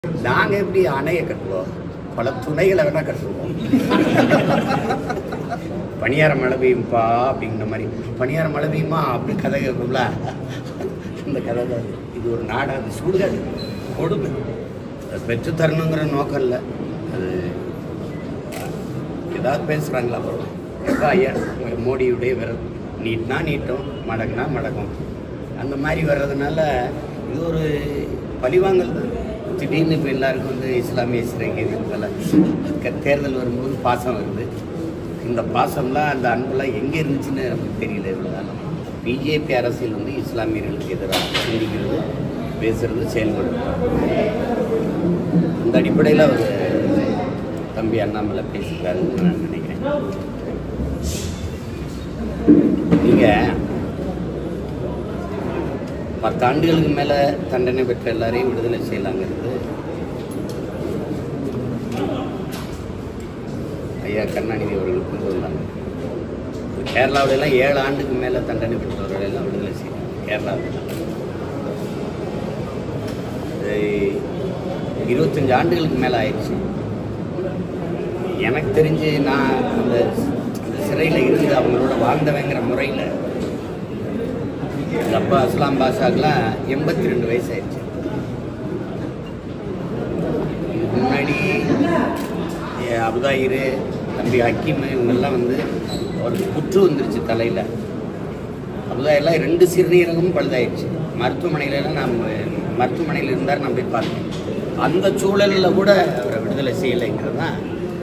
நாங்க எப்படி அணையை கட்டுவோம் பல துணைகளை வேணா கட்டுவோம் பணியார மழை பெய்யும்பா அப்படிங்கிற மாதிரி பணியார மழை பெய்யுமா அப்படி கதை கேட்கும்ல இந்த கதை தான் இது. இது ஒரு நாடா அது சுடுகாடு கொடுமை அது பெற்று தரணுங்கிற நோக்கம் இல்லை அது ஏதாவது பேசுகிறாங்களா அப்புறம் எப்போ ஐயா மோடியுடைய விரல் நீட்னா நீட்டும் மடக்குனா மடக்கும் அந்த மாதிரி வர்றதுனால இது ஒரு பழிவாங்கல் தான். திடீர்னு இப்போ எல்லாருக்கும் வந்து இஸ்லாமிய சிறைக்கு தேர்தல் வரும்போது பாசம் வருது இந்த பாசம்லாம் அந்த அன்பெல்லாம் எங்கே இருந்துச்சுன்னு நமக்கு தெரியல இவ்வளோ காலம் பிஜேபி அரசியல் வந்து இஸ்லாமியர்களுக்கு எதிராக சிந்திக்கிறது பேசுறது செயல்படுறது அந்த அடிப்படையில் அவர் தம்பி அண்ணாமலை பேசியிருக்காருன்னு நான் நினைக்கிறேன் நீங்கள் பத்து ஆண்டுகளுக்கு மேலே தண்டனை பெற்ற எல்லாரையும் விடுதலை செய்யலாங்கிறது ஐயா கருணாநிதி அவர்கள் கொண்டு வந்தாங்க கேரளாவுல எல்லாம் ஏழு ஆண்டுக்கு மேலே தண்டனை பெற்றவர்கள் எல்லாம் விடுதலை செய்யலாம் கேரளாவில் இருபத்தஞ்சு ஆண்டுகளுக்கு மேலே ஆயிடுச்சு எனக்கு தெரிஞ்சு நான் அந்த அந்த சிறையில் இருந்து அவங்களோட வாழ்ந்தவங்கிற முறையில் எங்கள் அப்பா அஸ்லாம் பாஷாக்கெலாம் எண்பத்தி ரெண்டு வயசு ஆயிடுச்சு இதுக்கு முன்னாடி என் அபுதாயிரு தம்பி ஹக்கீம் இவங்கெல்லாம் வந்து அவருக்கு புற்று வந்துருச்சு தலையில் அபுதாயெல்லாம் ரெண்டு சிறுநீரகமும் பழுதாயிடுச்சு மருத்துவமனையிலலாம் நான் மருத்துவமனையில் இருந்தார் நான் போய் பார்த்தேன் அந்த சூழலில் கூட அவரை விடுதலை செய்யலைங்கிறது தான்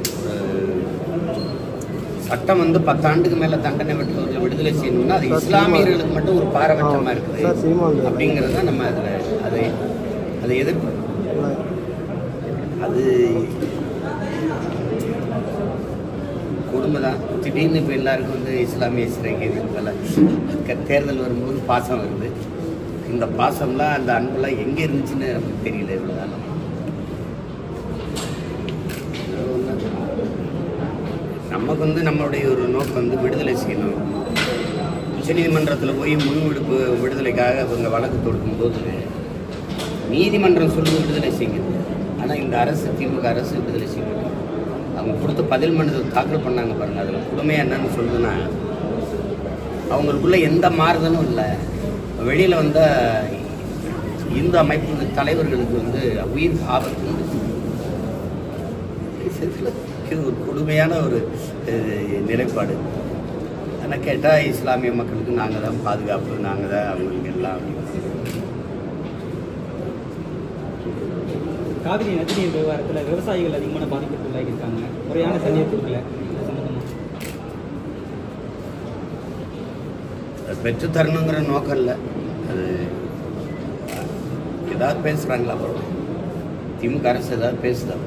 சட்டம் வந்து பத்தாண்டுக்கு மேலே தண்டனை பெற்றவர்களை விடுதலை செய்யணும்னா அது இஸ்லாமியர்களுக்கு மட்டும் ஒரு பாரபட்சமாக இருக்குது அப்படிங்கிறது தான் நம்ம அதில் அதை அதை எதிர்ப்பு அது கொடுமை தான் திடீர்னு இப்போ எல்லாருக்கும் வந்து இஸ்லாமிய சிறைக்கு தேர்தல் வரும்போது பாசம் வருது இந்த பாசம்லாம் அந்த அன்பெல்லாம் எங்கே இருந்துச்சுன்னு நமக்கு தெரியல இவ்வளோ காலம் நமக்கு வந்து நம்மளுடைய ஒரு நோக்கம் வந்து விடுதலை செய்யணும் உச்சநீதிமன்றத்தில் போய் முன் விடுப்பு விடுதலைக்காக அவங்க வழக்கு தொடுக்கும்போது நீதிமன்றம் சொல்லி விடுதலை செய்யுது ஆனால் இந்த அரசு திமுக அரசு விடுதலை செய்ய மாட்டாங்க அவங்க கொடுத்த பதில் மனு தாக்கல் பண்ணாங்க பாருங்க அதில் கொடுமையாக என்னன்னு சொல்லுதுன்னா அவங்களுக்குள்ள எந்த மாறுதலும் இல்லை வெளியில் வந்த இந்து அமைப்பு தலைவர்களுக்கு வந்து உயிர் ஆபத்து உண்டு இது ஒரு கொடுமையான ஒரு அஹ், நிலைப்பாடு ஆனால் கேட்டால் இஸ்லாமிய மக்களுக்கு நாங்கள் தான் பாதுகாப்பு நாங்கள் தான் அவங்களுக்கு எல்லாம் அப்படின்னு. காவிரி நதிநீர் விவகாரத்தில் விவசாயிகள் அதிகமான பாதிப்புக்கு உள்ளாகியிருக்காங்க முறையான தண்ணீர் கொடுக்கல இது சம்பந்தமா அது பெற்று தரணுங்கிற நோக்கம் இல்லை அது ஏதாவது பேசுகிறாங்களா அப்புறம் திமுக அரசு ஏதாவது பேசுதா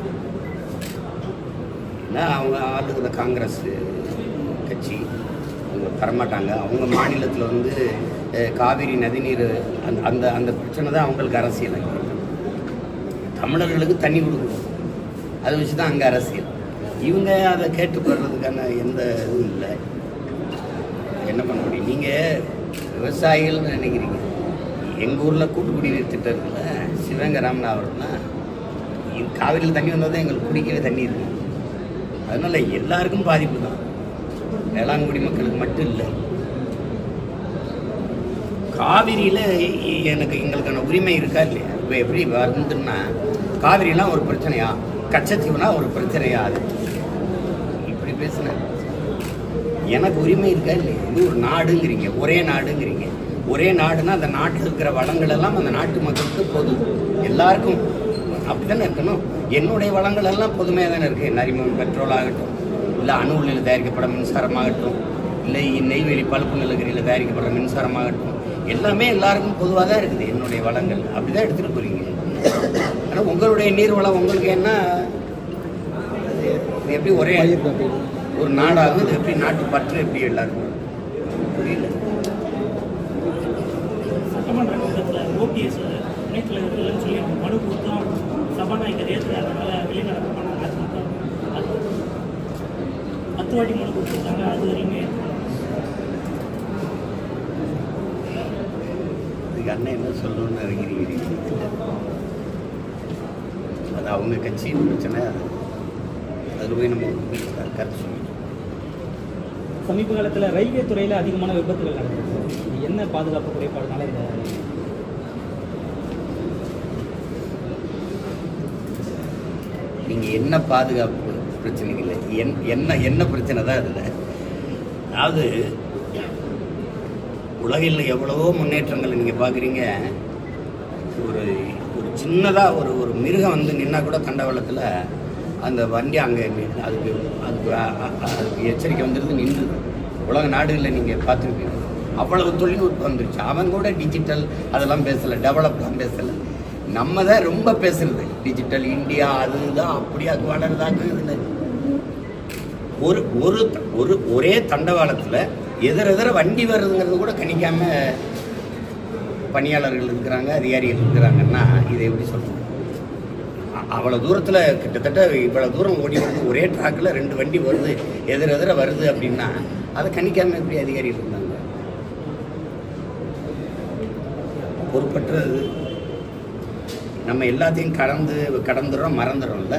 ஏன்னா அவங்க ஆளுகிற காங்கிரஸ் கட்சி அவங்க தரமாட்டாங்க அவங்க மாநிலத்தில் வந்து அஹ், காவிரி நதிநீர் அந்த அந்த அந்த பிரச்சனை தான் அவங்களுக்கு அரசியல் அங்க. தமிழர்களுக்கு தண்ணி கொடுக்கணும் அதை வச்சு தான் அங்கே அரசியல் இவங்க அதை கேட்டுப்படுறதுக்கான எந்த இதுவும் இல்லை என்ன பண்ண முடியும் நீங்கள் விவசாயிகள்னு நினைக்கிறீங்க எங்கள் ஊரில் கூட்டு குடிநீர் திட்டம் இருக்குல்ல சிவகங்கை ராமநாதபுரம்னா இது காவிரியில் தண்ணி வந்தால் தான் எங்களுக்கு குடிக்கவே தண்ணி இருக்கு அதனால் எல்லாருக்கும் பாதிப்பு தான் வேளாண்குடி மக்களுக்கு மட்டும் இல்லை காவிரியில் எனக்கு எங்களுக்கான உரிமை இருக்கா இல்லையா இப்போ எப்படி வருதுன்னா காவிரிலாம் ஒரு பிரச்சனையா கச்சத்தீவுனா ஒரு பிரச்சனையா அது இப்படி பேசுனேன் எனக்கு உரிமை இருக்கா இல்லையா இது ஒரு நாடுங்கிறீங்க ஒரே நாடுங்கிறீங்க ஒரே நாடுனா அந்த நாட்டில் இருக்கிற வளங்கள் எல்லாம் அந்த நாட்டு மக்களுக்கு பொது எல்லாருக்கும் அப்படித்தானே இருக்கணும் என்னுடைய வளங்கள் எல்லாம் பொதுமையாக தானே இருக்குது நரிமண் பெட்ரோல் ஆகட்டும் இல்லை அணு உலையில் தயாரிக்கப்படுற மின்சாரமாகட்டும் இல்லை நெய்வேலி பழுப்பு நிலக்கரியில் தயாரிக்கப்படுற மின்சாரமாகட்டும் எல்லாமே எல்லாருக்கும் பொதுவாக தான் இருக்குது என்னுடைய வளங்கள் அப்படி தான் எடுத்துகிட்டு போகிறீங்க ஆனால் உங்களுடைய நீர் வளம் உங்களுக்கு என்ன அது இது எப்படி ஒரே ஒரு நாடாகும் இது எப்படி நாட்டு பற்று எப்படி எல்லாருக்கும் புரியல சட்டமன்ற கூட்டத்தில் ஓபிஎஸ் துணைத் தலைவர்கள்னு சொல்லி மனு கொடுத்தோம் சபாநாயகர் ஏற்று அதனால வெளிநடப்பு பண்ணாங்க அது மட்டும் அது பத்து வாட்டி மனு கொடுத்துருக்காங்க அது வரையுமே இதுக்கு அண்ணன் என்ன சொல்லணும்னு நினைக்கிறீங்க அவங்க கட்சியின் பிரச்சனை அதில் போய் நம்ம கருத்து சொல்லி சமீப காலத்தில் ரயில்வே துறையில் அதிகமான விபத்துகள் நடக்குது சார் இது என்ன பாதுகாப்பு குறைபாடுனால இந்த நீங்கள் என்ன பாதுகாப்பு பிரச்சனைகள் இல்லை என் என்ன என்ன பிரச்சனை தான் அதில் அதாவது உலகில் எவ்வளவோ முன்னேற்றங்கள் நீங்கள் பார்க்குறீங்க ஒரு ஒரு சின்னதாக ஒரு ஒரு மிருகம் வந்து நின்னா கூட தண்டவாளத்தில் அந்த வண்டி அங்கே அதுக்கு அதுக்கு அ- அ- அதுக்கு எச்சரிக்கை வந்துருந்து நின்று உலக நாடுகளில் நீங்கள் பார்த்துருப்பீங்க அவ்வளவு தொழில்நுட்பம் வந்துருச்சு அவன் கூட டிஜிட்டல் அதெல்லாம் பேசலை டெவலப்லாம் பேசலை நம்ம தான் ரொம்ப பேசுறது டிஜிட்டல் இந்தியா அதுதான் அப்படியா வளருதாங்க இதில் ஒரு ஒரு த- ஒரு ஒரே தண்டவாளத்தில் எதிர் எதிர வண்டி வருதுங்கிறது கூட கணிக்காம பணியாளர்கள் இருக்கிறாங்க அதிகாரிகள் இருக்கிறாங்கன்னா இதை எப்படி சொல்றது அ- அவ்வளவு தூரத்தில் கிட்டத்தட்ட இவ்வளவு தூரம் ஓடி வருது ஒரே ட்ராக்கில் ரெண்டு வண்டி வருது எதிர் எதிர வருது அப்படின்னா அதை கணிக்காம எப்படி அதிகாரிகள் இருந்தாங்க பொறுப்பற்றது நம்ம எல்லாத்தையும் கடந்து கடந்துடுறோம் மறந்துடுறோம்ல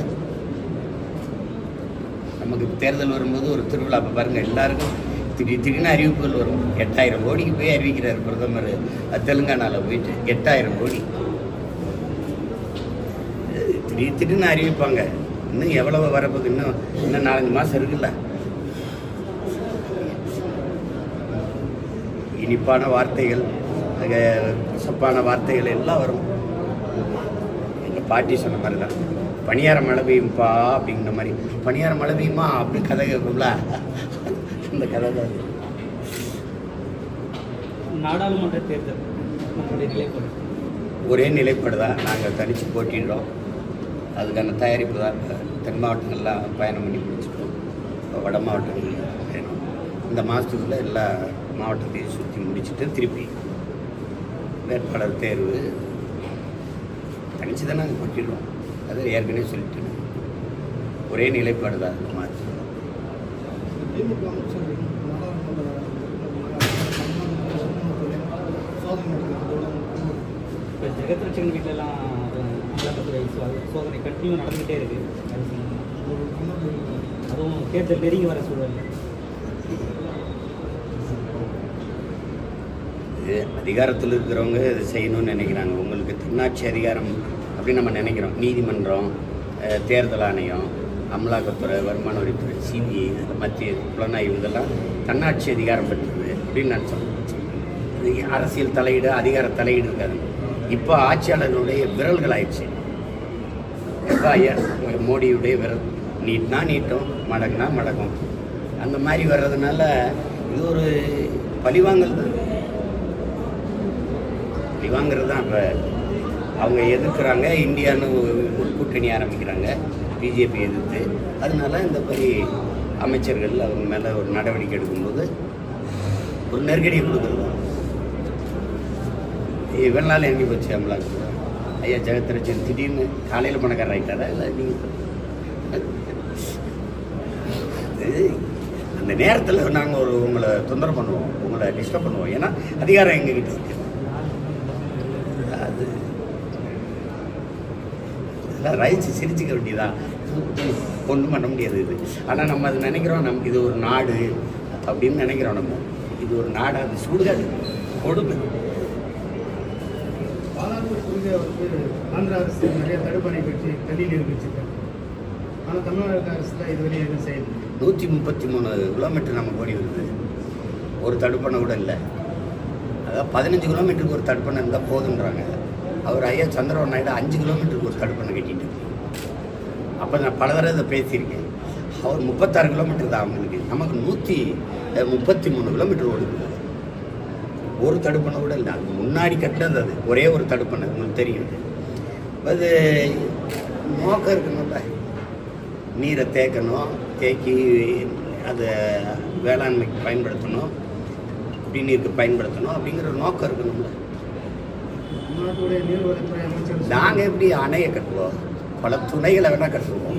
நமக்கு தேர்தல் வரும்போது ஒரு திருவிழா இப்போ பாருங்க எல்லாருக்கும் திடீர் திடீர்னு அறிவிப்புகள் வரும் எட்டாயிரம் கோடிக்கு போய் அறிவிக்கிறார் பிரதமர் அஹ், தெலுங்கானால போயிட்டு எட்டாயிரம் கோடி அஹ், திடீர் திடீர்னு அறிவிப்பாங்க இன்னும் எவ்வளவு வரப்போகுது இன்னும் இன்னும் நாலஞ்சு மாதம் இருக்குல்ல இனிப்பான வார்த்தைகள் அங்க கசப்பான வார்த்தைகள் எல்லாம் வரும் எங்கள் பாட்டி சொன்ன மாதிரி தான் பணியார மழை பெய்யும்பா அப்படிங்கிற மாதிரி பணியார மழை பெய்யுமா அப்படி கதை கேட்கும்ல அந்த கதை தான் அது. நாடாளுமன்ற தேர்தல் நம்மளுடைய நிலைப்பாடு ஒரே நிலைப்பாடு தான் நாங்கள் தனித்து போட்டிடுறோம் அதுக்கான தயாரிப்பு தான் இப்ப தென் மாவட்டங்கள்லாம் பயணம் பண்ணி முடிச்சிட்டோம் இப்போ வட மாவட்டங்கள் வேணும் இந்த மாதத்துக்குள்ளே எல்லா மாவட்டத்தையும் சுற்றி முடிச்சுட்டு திருப்பி வேட்பாளர் தேர்வு தனிச்சு தான் நாங்கள் போட்டிடுறோம் அது ஏற்கனவே சொல்லிட்டேன் ஒரே நிலைப்பாடு தான் இந்த மாதிரி திமுக அமைச்சர் நாடாளுமன்ற சோதனை நடத்துறது இப்போ ஜெகத்ரட்சகன் வீட்டிலலாம் அமலாக்கத்துறை சோ- சோதனை கண்டினியூ நடந்துகிட்டே இருக்கு அது சம்பந்தமா. ஒரு கண்ணூர் அதுவும் தேர்தல் நெருங்கி வர சூழல் இது அதிகாரத்தில் இருக்கிறவங்க இதை செய்யணும்னு நினைக்கிறாங்க உங்களுக்கு தன்னாட்சி அதிகாரம் அப்படின்னு நம்ம நினைக்கிறோம் நீதிமன்றம் அஹ், தேர்தல் ஆணையம் அமலாக்கத்துறை வருமான வரித்துறை சிபிஐ மத்திய புலனாய்வு இதெல்லாம் தன்னாட்சி அதிகாரம் பெற்றது அப்படின்னு நினச்சோம் இது அரசியல் தலையீடு அதிகார தலையீடு இருக்காது இப்போ ஆட்சியாளர்களுடைய விரல்கள் ஆயிடுச்சு எப்போ ஐயா மோடியுடைய விரல் நீட்னா நீட்டும் மடக்குனா மடக்கும் அந்த மாதிரி வர்றதுனால இது ஒரு பழிவாங்கல் தான் பழிவாங்கிறது தான் இப்போ அவங்க எதிர்க்கிறாங்க இந்தியான்னு ஒரு ஒரு கூட்டணி ஆரம்பிக்கிறாங்க பிஜேபி எதிர்த்து அதனால இந்த மாதிரி அமைச்சர்கள் அவங்க மேலே ஒரு நடவடிக்கை எடுக்கும்போது ஒரு நெருக்கடியை கொடுக்குறது இவ்வளோ நாள் எங்கே போச்சு அமலாக்கு ஐயா ஜெகத்ரட்சன் திடீர்னு காலையில் பணக்காரர் ஆகிட்டாரா இல்லை நீங்கள் அந்த நேரத்தில் நாங்கள் ஒரு உங்களை தொந்தரவு பண்ணுவோம் உங்களை டிஸ்டர்ப் பண்ணுவோம் ஏன்னா அதிகாரம் எங்ககிட்ட இருக்கு அது இதெல்லாம் ரயிச்சு சிரிச்சுக்க வேண்டியதான் ஒன்றும் பண்ண முடியாது இது ஆனால் நம்ம அது நினைக்கிறோம் நம் இது ஒரு நாடு அப்படின்னு நினைக்கிறோம் நம்ம இது ஒரு நாடு அது சுடுகாடு கொடுமை பாலாப்பூர் கொள்கை வந்து ஆந்திர அரசு நிறைய தடுப்பணை கட்சி தள்ளி நிரூபிச்சிருக்காங்க ஆனால் தமிழக அரசுல இதுவரை எதுவும் செய்யல நூற்றி முப்பத்தி மூணு கிலோமீட்டர் நம்ம ஓடி வருது ஒரு தடுப்பணை கூட இல்லை அதாவது பதினஞ்சு கிலோமீட்டருக்கு ஒரு தடுப்பணை இருந்தால் போதுன்றாங்க அவர் ஐயா சந்திரபாபு நாயுடு அஞ்சு கிலோமீட்டருக்கு ஒரு தடுப்பணை கட்டிட்டு அப்போ நான் பல தடவை இதை பேசியிருக்கேன் அவர் முப்பத்தாறு கிலோமீட்டர் தான் அவங்களுக்கு நமக்கு நூற்றி முப்பத்தி மூணு கிலோமீட்டர் ஓடுது ஒரு தடுப்பணை கூட இல்லை அது முன்னாடி கட்டினது அது ஒரே ஒரு தடுப்பணை உங்களுக்கு தெரியும் அது நோக்கம் இருக்கணும்ல நீரை தேக்கணும் தேக்கி அதை வேளாண்மைக்கு பயன்படுத்தணும் குடிநீருக்கு பயன்படுத்தணும் அப்படிங்கிற ஒரு நோக்கம் இருக்கணும்ல தமிழ்நாட்டுடைய நீர்வளத்துறை அமைச்சர் நாங்கள் எப்படி அணையை கட்டுவோம் பல துணைகளை வேணால் கட்டுவோம்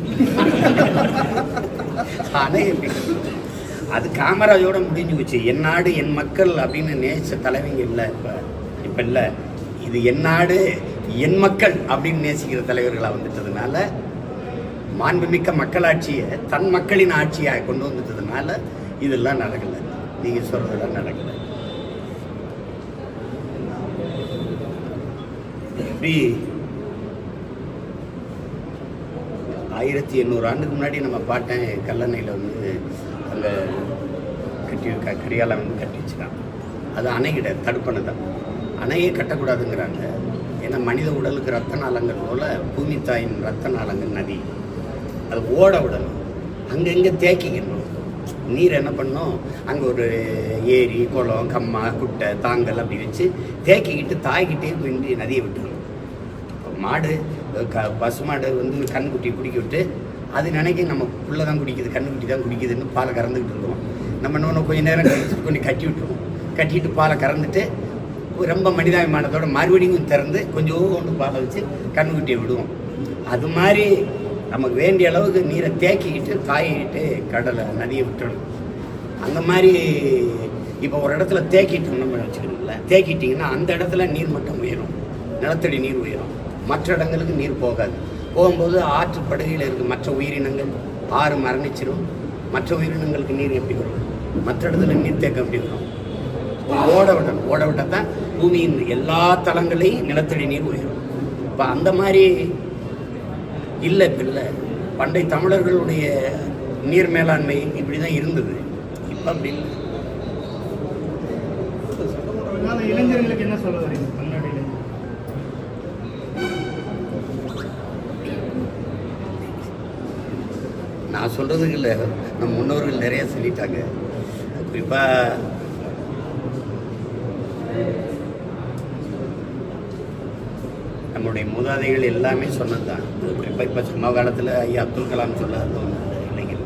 அணை எப்படி கட்டுவோம் அது காமராஜோட முடிஞ்சு போச்சு என் நாடு என் மக்கள் அப்படின்னு நேச தலைவங்க இல்லை இப்போ இப்போ இல்லை இது என் நாடு என் மக்கள் அப்படின்னு நேசிக்கிற தலைவர்களாக வந்துட்டதுனால மாண்புமிக்க மக்களாட்சியை தன் மக்களின் ஆட்சியாக கொண்டு வந்துட்டதுனால இதெல்லாம் நடக்கல நீங்க சொல்றதெல்லாம் நடக்கல இப்படி ஆயிரத்தி எண்ணூறு ஆண்டுக்கு முன்னாடி நம்ம பாட்டேன் கல்லணையில் வந்து அங்கே கட்டி க கரியால வந்து கட்டி வச்சுக்கான் அது அணை கிடையாது தடுப்பணை தான் அணையே கட்டக்கூடாதுங்கிறாங்க ஏன்னா மனித உடலுக்கு ரத்த நாளங்கள் போல பூமி தாயின் ரத்த நாளங்கள் நதி அது ஓட விடணும் அங்கங்கே தேக்கிக்கணும் நீர் என்ன பண்ணணும் அங்கே ஒரு ஏரி குளம் கம்மா குட்டை தாங்கல் அப்படி வச்சு தேக்கிக்கிட்டு தாய்கிட்டே போய் நதியை விட்டுரும் மாடு க பசுமாடு வந்து கண்ணுக்குட்டி குடிக்க விட்டு அது நினைக்க நம்ம புள்ள தான் குடிக்குது கண்ணுக்குட்டி தான் குடிக்குதுன்னு பாலை கறந்துக்கிட்டு இருந்தோம் நம்ம இன்னொன்று கொஞ்ச நேரம் கழிச்சு கொஞ்சம் கட்டி விட்டுருவோம் கட்டிட்டு பாலை கறந்துட்டு ரொம்ப மனிதாபிமானத்தோட மறுபடியும் திறந்து கொஞ்சோண்டு பாலை வச்சு கண்ணுக்குட்டியை விடுவோம் அது மாதிரி நமக்கு வேண்டிய அளவுக்கு நீரை தேக்கிக்கிட்டு தாயிக்கிட்டு கடலை நதியை விட்டுறணும் அந்த மாதிரி இப்போ ஒரு இடத்துல தேக்கிட்டோம்னு வச்சுக்கணுங்களேன் தேக்கிட்டிங்கன்னா அந்த இடத்துல நீர் மட்டம் உயரும் நிலத்தடி நீர் உயரும் மற்ற இடங்களுக்கு நீர் போகாது போகும்போது ஆற்று படுகையில் இருக்க மற்ற உயிரினங்கள் ஆறு மரணிச்சிரும் மற்ற உயிரினங்களுக்கு நீர் எப்படி வரும் மற்ற இடத்துல நீர் தேக்கம் எப்படி வரும் ஓட விடணும் ஓட விட்டால் தான் பூமியின் எல்லா தளங்களையும் நிலத்தடி நீர் உயரும் இப்போ அந்த மாதிரி இல்லை இப்போ இல்லை பண்டை தமிழர்களுடைய நீர் மேலாண்மை இப்படி தான் இருந்தது இப்போ அப்படி இல்லை அதனால இளைஞர்களுக்கு என்ன சொல்ல வரீங்க தமிழ்நாடு இளைஞர்கள் நான் சொல்கிறதுக்கு இல்லை நம்ம முன்னோர்கள் நிறைய சொல்லிட்டாங்க குறிப்பாக நம்மளுடைய மூதாதைகள் எல்லாமே சொன்னது தான் குறிப்பாக இப்போ சம காலத்தில் ஐயா அப்துல் கலாம் சொல்லாத ஒன்று இளைஞர்கள்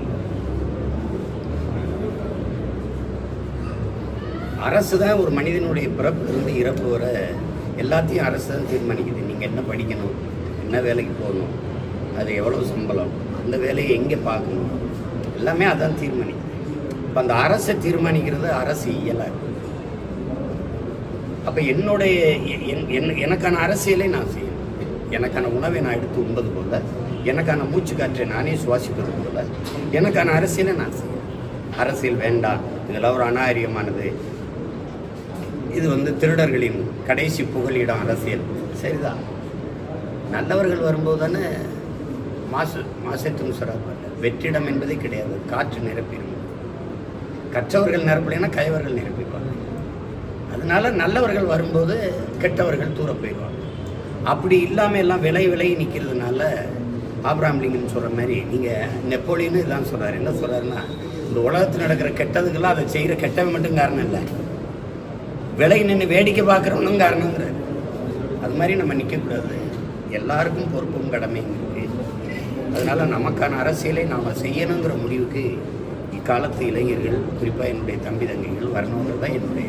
அரசு தான் ஒரு மனிதனுடைய பிறப்பிலிருந்து இறப்பு வர எல்லாத்தையும் அரசு தான் தீர்மானிக்குது நீங்கள் என்ன படிக்கணும் என்ன வேலைக்கு போகணும் அது எவ்வளவு சம்பளம் அந்த வேலையை எங்கே பார்க்கணும் எல்லாமே அதான் தீர்மானிக்குது இப்போ அந்த அரசை தீர்மானிக்கிறது அரசு இயலாது அப்போ என்னுடைய எ- என்- என்- எனக்கான அரசியலை நான் செய்யணும் எனக்கான உணவை நான் எடுத்து உண்பது போல எனக்கான மூச்சு காற்றை நானே சுவாசிப்பது போல எனக்கான அரசியலை நான் செய்யணும் அரசியல் வேண்டாம் இதெல்லாம் ஒரு அநாகரிகமானது இது வந்து திருடர்களின் கடைசி புகலிடம் அரசியல் சரிதான் நல்லவர்கள் வரும்போது தானே மாசு மாசத்தும் சொல்கிறாங்க வெற்றிடம் என்பதே கிடையாது காற்று நிரப்பிடும் கற்றவர்கள் நிரப்பலைன்னா கயவர்கள் நிரப்பிடுவாங்க அதனால நல்லவர்கள் வரும்போது கெட்டவர்கள் தூர போயிடுவாங்க அப்படி இல்லாமல் எல்லாம் விலை விலை நிற்கிறதுனால ஆப்ராம் லிங்கன் சொல்கிற மாதிரி நீங்கள் நெப்போலியனும் இதான் சொல்கிறார் என்ன சொல்கிறாருன்னா இந்த உலகத்தில் நடக்கிற கெட்டதுக்கெல்லாம் அதை செய்கிற கெட்டவன் மட்டும் காரணம் இல்லை விலை நின்று வேடிக்கை பார்க்குறவனும் காரணங்கிறார் அது மாதிரி நம்ம நிற்கக்கூடாது எல்லாருக்கும் பொறுப்பும் கடமையும் இருக்கு அதனால நமக்கான அரசியலை நாம் செய்யணுங்கிற முடிவுக்கு இக்காலத்து இளைஞர்கள் குறிப்பாக என்னுடைய தம்பி தங்கைகள் வரணுங்கிறது தான் என்னுடைய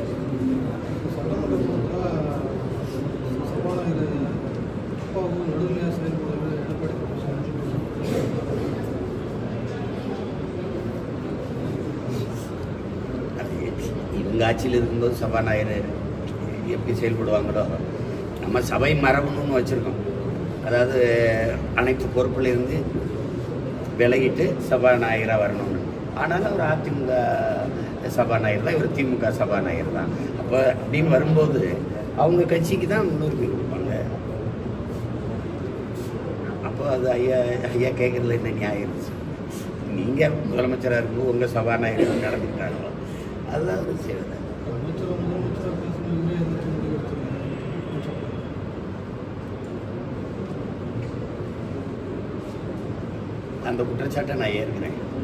சபாநாயகர் அப்பாவும் நடுநிலையாக செயல்படுறது எடப்பாடி பழனிசாமி அது இவங்க ஆட்சியில் இருக்கும்போது சபாநாயகர் எப்படி செயல்படுவாங்களோ நம்ம சபை மரபணுன்னு வச்சுருக்கோம் அதாவது அனைத்து பொறுப்புல இருந்து விலகிட்டு சபாநாயகராக வரணும்னு ஆனாலும் அவர் அதிமுக சபாநாயகர் தான் இவர் திமுக சபாநாயகர் தான் அப்போ அப்படின்னு வரும்போது அவங்க கட்சிக்கு தான் முன்னுரிமை கொடுப்பாங்க அப்போ அது ஐயா ஐயா கேட்குறதுல என்ன நியாயம் இருந்துச்சு நீங்கள் முதலமைச்சராக இருக்கும்போது உங்கள் சபாநாயகர் நடந்துக்கிட்டாங்களோ அதுதான் ஒரு செய்வது அமைச்சர் முதலமைச்சராக பேசணும் இவரே எதிர்த்து முடிவு எடுத்துருக்காங்க அந்த குற்றச்சாட்டை நான் ஏற்கிறேன்